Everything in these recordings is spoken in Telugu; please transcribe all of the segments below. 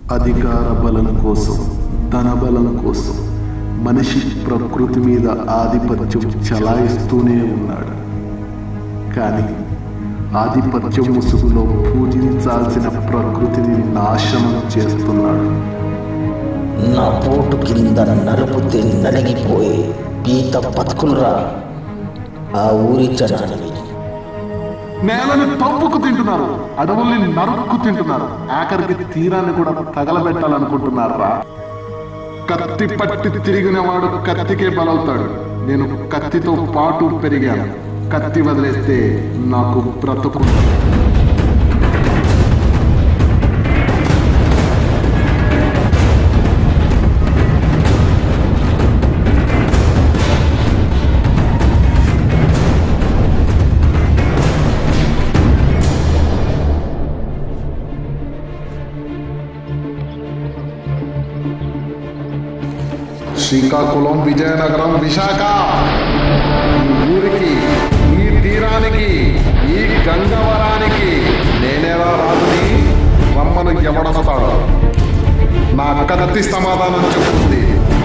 అధికార బలం కోసం ధన బలం కోసం మనిషి ప్రకృతి మీద ఆధిపత్యం చలాయిస్తూనే ఉన్నాడు కానీ ఆధిపత్యం ముసుగులో పూజించాల్సిన ప్రకృతిని నాశనం చేస్తున్నాడు నా పోటు కింద నలుపుతే నలిగిపోయి పీత బతుకులురా ఆ ఊరి జనానికి నేలని తవ్వుకు తింటున్నారు అడవుల్ని నరుక్కు తింటున్నారు ఆఖరికి తీరాన్ని కూడా తగలబెట్టాలనుకుంటున్నారా కత్తి పట్టి తిరిగిన వాడు కత్తికే బలవుతాడు నేను కత్తితో పాటు పెరిగాను కత్తి వదిలేస్తే నాకు బ్రతుకు శ్రీకాకుళం విజయనగరం విశాఖ ఈ ఊరికి ఈ తీరానికి ఈ గంగవరానికి నేనేలా రాజుని రమ్మను ఎవడొస్తాడు నా కత్తి సమాధానం చెప్తుంది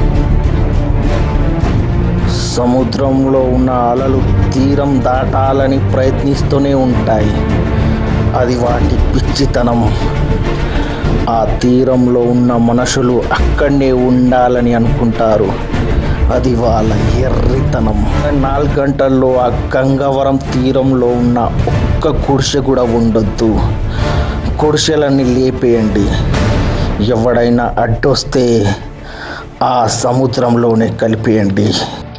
సముద్రంలో ఉన్న అలలు తీరం దాటాలని ప్రయత్నిస్తూనే ఉంటాయి అది వాటి పిచ్చితనం ఆ తీరంలో ఉన్న మనుషులు అక్కడనే ఉండాలని అనుకుంటారు అది వాళ్ళ ఎర్రితనం నాలుగు గంటల్లో ఆ గంగవరం తీరంలో ఉన్న ఒక్క గుడిసె కూడా ఉండొద్దు గుడిసెలన్నీ లేపేయండి ఎవడైనా అడ్డొస్తే ఆ సముద్రంలోనే కలిపేయండి